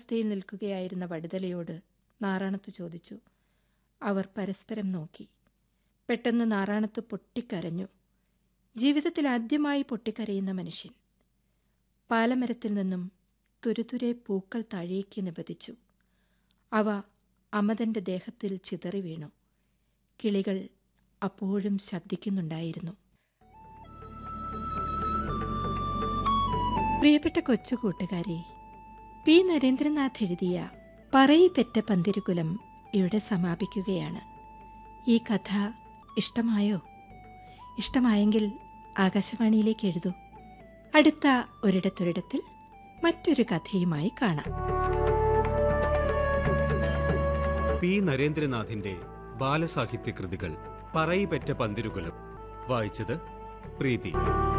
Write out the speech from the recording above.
അവസ്ഥയിൽ നിൽക്കുകയായിരുന്ന വടുതലയോട് നാറാണത്ത് ചോദിച്ചു അവർ പരസ്പരം നോക്കി പെട്ടെന്ന് നാറാണത്ത് പൊട്ടിക്കരഞ്ഞു ജീവിതത്തിൽ ആദ്യമായി പൊട്ടിക്കരയുന്ന മനുഷ്യൻ പാലമരത്തിൽ നിന്നും തുരുതുരെ പൂക്കൾ താഴേക്ക് നിപതിച്ചു അവ അമതന്റെ ദേഹത്തിൽ ചിതറി വീണു കിളികൾ അപ്പോഴും ശബ്ദിക്കുന്നുണ്ടായിരുന്നു പ്രിയപ്പെട്ട കൊച്ചു കൂട്ടുകാരെ പി നരേന്ദ്രനാഥ് എഴുതിയ പറയിപ്പെറ്റ പന്തിരുകുലം ഇവിടെ സമാപിക്കുകയാണ് ഈ കഥ ഇഷ്ടമായോ ഇഷ്ടമായെങ്കിൽ ആകാശവാണിയിലേക്ക് എഴുതൂ അടുത്ത ഒരിടത്തൊരിടത്തിൽ മറ്റൊരു കഥയുമായി കാണാം പി നരേന്ദ്രനാഥിന്റെ ബാലസാഹിത്യ കൃതികൾ പറയിപെറ്റ പന്തിരുകുലം വായിച്ചത് പ്രീതി